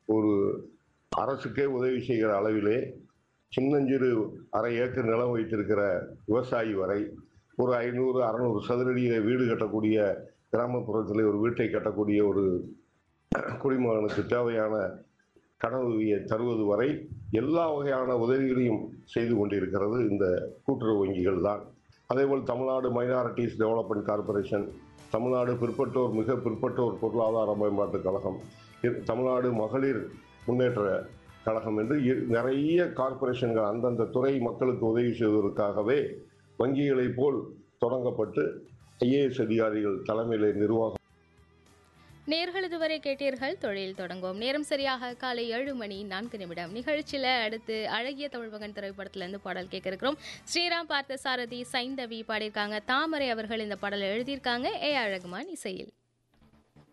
ஒரு அரசுக்கே உதவி செய்கிற அளவிலே சின்னஞ்சிறு அரை ஏக்கர் நிலம் வைத்திருக்கிற விவசாயி வரை ஒரு ஐநூறு அறநூறு சதுரடியில வீடு கட்டக்கூடிய கிராமப்புறத்தில் ஒரு வீட்டை கட்டக்கூடிய ஒரு குடிமகனுக்கு தேவையான கடனுதவியை தருவது வரை எல்லா வகையான உதவிகளையும் செய்து கொண்டிருக்கிறது இந்த கூட்டுறவு வங்கிகள் தான் அதேபோல் Tamil Nadu minorities development corporation Tamil Nadu பிற்பட்டோர் மிக பிற்பட்டோர் பொருளாதார மேம்பாட்டுக் கழகம் இ- தமிழ்நாடு மகளிர் முன்னேற்ற கழகம் என்று இ- நிறைய கார்ப்பரேஷன்கள் அந்தந்த துறை மக்களுக்கு உதவி செய்வதற்காகவே வங்கிகளைப் போல் தொடங்கப்பட்டு ஐஏஎஸ் அதிகாரிகள் தலைமையிலே நிர்வாகம் நேர்கள் இதுவரை கேட்டீர்கள் தொழில் தொடங்குவோம் நேரம் சரியாக காலை ஏழு மணி நான்கு நிமிடம் நிகழ்ச்சியில அடுத்து அழகிய தமிழ் மகன் திரைப்படத்துல இருந்து பாடல் கேட்க இருக்கிறோம் ஸ்ரீராம் பார்த்த சாரதி சைந்தவி பாடியிருக்காங்க தாமரை அவர்கள் இந்த பாடலை எழுதியிருக்காங்க ஏ அழகுமான் இசையில்